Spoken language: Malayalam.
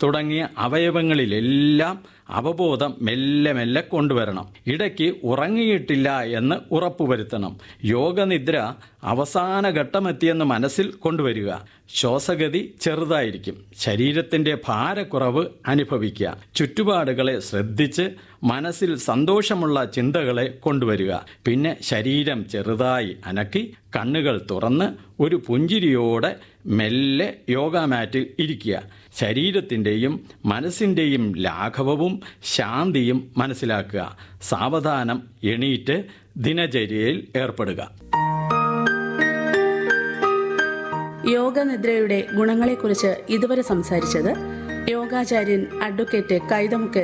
തുടങ്ങിയ അവയവങ്ങളിലെല്ലാം അവബോധം മെല്ലെ മെല്ലെ കൊണ്ടുവരണം ഇടയ്ക്ക് ഉറങ്ങിയിട്ടില്ല എന്ന് ഉറപ്പുവരുത്തണം യോഗനിദ്ര അവസാന ഘട്ടമെത്തിയെന്ന് മനസ്സിൽ കൊണ്ടുവരിക ശ്വാസഗതി ചെറുതായിരിക്കും ശരീരത്തിന്റെ ഭാരക്കുറവ് അനുഭവിക്കുക ചുറ്റുപാടുകളെ ശ്രദ്ധിച്ച് മനസ്സിൽ സന്തോഷമുള്ള ചിന്തകളെ കൊണ്ടുവരിക പിന്നെ ശരീരം ചെറുതായി അനക്കി കണ്ണുകൾ തുറന്ന് ഒരു പുഞ്ചിരിയോടെ മെല്ലെ യോഗ മാറ്റിൽ ഇരിക്കുക ശരീരത്തിൻ്റെയും മനസ്സിൻ്റെയും ലാഘവവും ശാന്തിയും മനസ്സിലാക്കുക സാവധാനം എണീറ്റ് ദിനചര്യയിൽ ഏർപ്പെടുക യോഗനിദ്രയുടെ ഗുണങ്ങളെക്കുറിച്ച് ഇതുവരെ സംസാരിച്ചത് യോഗാചാര്യൻ അഡ്വക്കേറ്റ് കൈതമുക്ക്